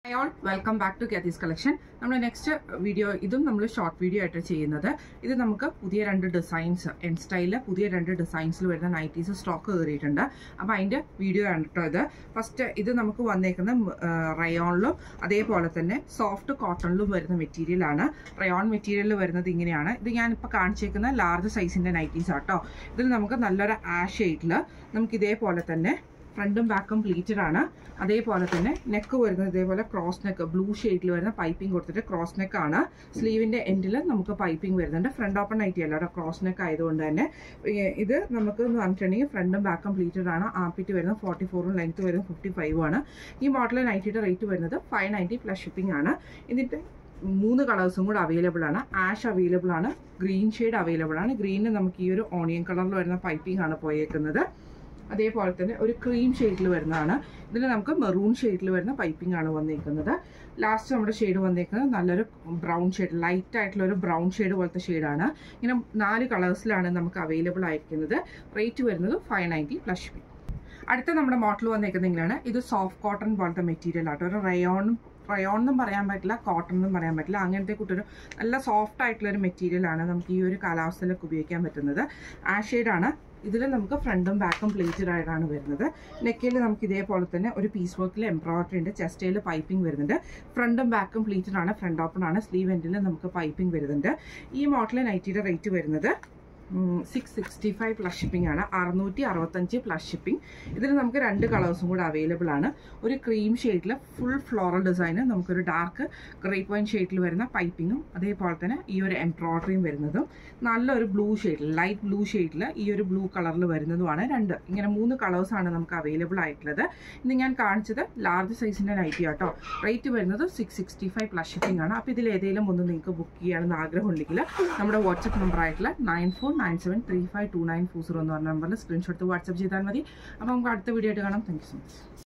high all welcome back to കാത്തീസ് collection നമ്മൾ next video ഇതും നമ്മൾ ഷോർട്ട് വീഡിയോ ആയിട്ട് ചെയ്യുന്നത് ഇത് നമുക്ക് പുതിയ രണ്ട് ഡിസൈൻസ് എൻ സ്റ്റൈലിൽ പുതിയ രണ്ട് ഡിസൈൻസിൽ വരുന്ന നൈറ്റീസ് സ്റ്റോക്ക് കയറിയിട്ടുണ്ട് അപ്പോൾ അതിൻ്റെ വീഡിയോ ആണ് കേട്ടോ ഇത് ഫസ്റ്റ് ഇത് നമുക്ക് വന്നേക്കുന്ന റയോണിലും അതേപോലെ തന്നെ സോഫ്റ്റ് കോട്ടണിലും വരുന്ന മെറ്റീരിയലാണ് റയോൺ മെറ്റീരിയലിൽ വരുന്നത് ഇങ്ങനെയാണ് ഇത് ഞാനിപ്പോൾ കാണിച്ചേക്കുന്ന ലാർജ് സൈസിൻ്റെ നൈറ്റീസ് ആട്ടോ ഇതിൽ നമുക്ക് നല്ലൊരു ആഷ് ഷെയ്ഡിൽ നമുക്ക് ഇതേപോലെ തന്നെ ഫ്രണ്ടും ബാക്കും പ്ലീറ്റഡ് ആണ് അതേപോലെ തന്നെ നെക്ക് വരുന്നത് ഇതേപോലെ ക്രോസ് നെക്ക് ബ്ലൂ ഷെയ്ഡിൽ വരുന്ന പൈപ്പിംഗ് കൊടുത്തിട്ട് ക്രോസ് നെക്ക് ആണ് സ്ലീവിന്റെ എൻഡിൽ നമുക്ക് പൈപ്പിംഗ് വരുന്നുണ്ട് ഫ്രണ്ട് ഓപ്പൺ ആയിട്ട് അല്ല കേട്ടോ ക്രോസ് നെക്ക് ആയതുകൊണ്ട് തന്നെ ഏ, ഇത് നമുക്ക് എന്ന് പറഞ്ഞിട്ടുണ്ടെങ്കിൽ ഫ്രണ്ടും ബാക്കും പ്ലീറ്റഡ് ആണ് ആപ്പിറ്റ് വരുന്നത് ഫോർട്ടി ഫോറും ലെങ്ത് വരുന്നത് ഫിഫ്റ്റി ഫൈവ് ആണ് ഈ മോഡൽ നൈറ്റിയുടെ റേറ്റ് വരുന്നത് ഫൈവ് നയൻറ്റി പ്ലസ് ഷിപ്പിംഗ് ആണ് ഇതിന്റെ മൂന്ന് കളേഴ്സും കൂടെ അവൈലബിൾ ആണ് ആഷ് അവൈലബിൾ ആണ് ഗ്രീൻ ഷെയ്ഡ് അവൈലബിൾ ആണ് ഗ്രീനിന് നമുക്ക് ഈ ഒരു ഓണിയൻ കളറിൽ വരുന്ന പൈപ്പിംഗ് ആണ് പോയേക്കുന്നത് അതേപോലെ തന്നെ ഒരു ക്രീം ഷെയ്ഡിൽ വരുന്നതാണ് ഇതിൽ നമുക്ക് മെറൂൺ ഷെയ്ഡിൽ വരുന്ന പൈപ്പിംഗ് ആണ് വന്നിരിക്കുന്നത് ലാസ്റ്റ് നമ്മുടെ ഷെയ്ഡ് വന്നിരിക്കുന്നത് നല്ലൊരു ബ്രൗൺ ഷെയ്ഡ് ലൈറ്റ് ആയിട്ടുള്ള ഒരു ബ്രൗൺ ഷെയ്ഡ് പോലത്തെ ഷെയ്ഡാണ് ഇങ്ങനെ നാല് കളേഴ്സിലാണ് നമുക്ക് അവൈലബിൾ ആയിരിക്കുന്നത് റേറ്റ് വരുന്നത് ഫൈവ് നയൻറ്റി പ്ലസ് ഷിപ്പിംഗ് അടുത്ത നമ്മുടെ മോഡൽ വന്നിരിക്കുന്നത് ഇങ്ങനെയാണ് ഇത് സോഫ്റ്റ് കോട്ടൺ പോലത്തെ മെറ്റീരിയൽ ആട്ടോ ഒരു റയോണും റയോൺ എന്നും പറയാൻ പറ്റില്ല കോട്ടൺ എന്നും പറയാൻ പറ്റില്ല അങ്ങനത്തെ കൂട്ടൊരു നല്ല സോഫ്റ്റ് ആയിട്ടുള്ള ഒരു മെറ്റീരിയൽ ആണ് നമുക്ക് ഈ ഒരു കാലാവസ്ഥയിലൊക്കെ ഉപയോഗിക്കാൻ പറ്റുന്നത് ആ ഷെയ്ഡാണ് ഇതിൽ നമുക്ക് ഫ്രണ്ടും ബാക്കും പ്ലേറ്റഡ് ആയിട്ടാണ് വരുന്നത് നെക്കിൽ നമുക്ക് ഇതേപോലെ തന്നെ ഒരു പീസ് വർക്കിൽ എംബ്രോയിഡറി ഉണ്ട് ചെസ്റ്റയിൽ പൈപ്പിംഗ് വരുന്നുണ്ട് ഫ്രണ്ടും ബാക്കും പ്ലീറ്റഡ് ആണ് ഫ്രണ്ട് ഓപ്പൺ ആണ് സ്ലീവ് എൻഡിൽ നമുക്ക് പൈപ്പിംഗ് വരുന്നുണ്ട് ഈ മോഡൽ നൈറ്റിയുടെ റേറ്റ് വരുന്നത് six sixty five plus shipping ആണ് അറുന്നൂറ്റി അറുപത്തഞ്ച് പ്ലസ് ഷിപ്പിംഗ് ഇതിൽ നമുക്ക് രണ്ട് കളേഴ്സും കൂടെ അവൈലബിൾ ആണ് ഒരു ക്രീം ഷെയ്ഡിൽ ഫുൾ ഫ്ലോറൽ ഡിസൈന് നമുക്കൊരു ഡാർക്ക് ഗ്രേ പോയിന്റ് ഷെയ്ഡിൽ വരുന്ന പൈപ്പിങ്ങും അതേപോലെ തന്നെ ഈ ഒരു എംബ്രോയിഡറിയും വരുന്നതും നല്ലൊരു ബ്ലൂ ഷെയ്ഡിൽ ലൈറ്റ് ബ്ലൂ ഷെയ്ഡിൽ ഈ ഒരു ബ്ലൂ കളറിൽ വരുന്നതുമാണ് രണ്ട് ഇങ്ങനെ മൂന്ന് കളേഴ്സാണ് നമുക്ക് അവൈലബിൾ ആയിട്ടുള്ളത് ഇന്ന് ഞാൻ കാണിച്ചത് ലാർജ് സൈസിൻ്റെ നൈറ്റി ആട്ടോ റേറ്റ് വരുന്നത് six sixty five plus shipping ആണ് അപ്പോൾ ഇതിൽ ഏതെങ്കിലും ഒന്ന് നിങ്ങൾക്ക് ബുക്ക് ചെയ്യാനെന്ന് ആഗ്രഹമുണ്ടെങ്കിൽ നമ്മുടെ വാട്സപ്പ് നമ്പർ ആയിട്ടുള്ള nine four nine seven three five two nine four zero എന്ന് പറഞ്ഞ നമ്പറിൽ സ്ക്രീൻഷോട്ട് വാട്സപ്പ് ചെയ്താൽ മതി അപ്പോൾ നമുക്ക് അടുത്ത വീഡിയോ ആയിട്ട് കാണാം താങ്ക് യു സോ മച്ച്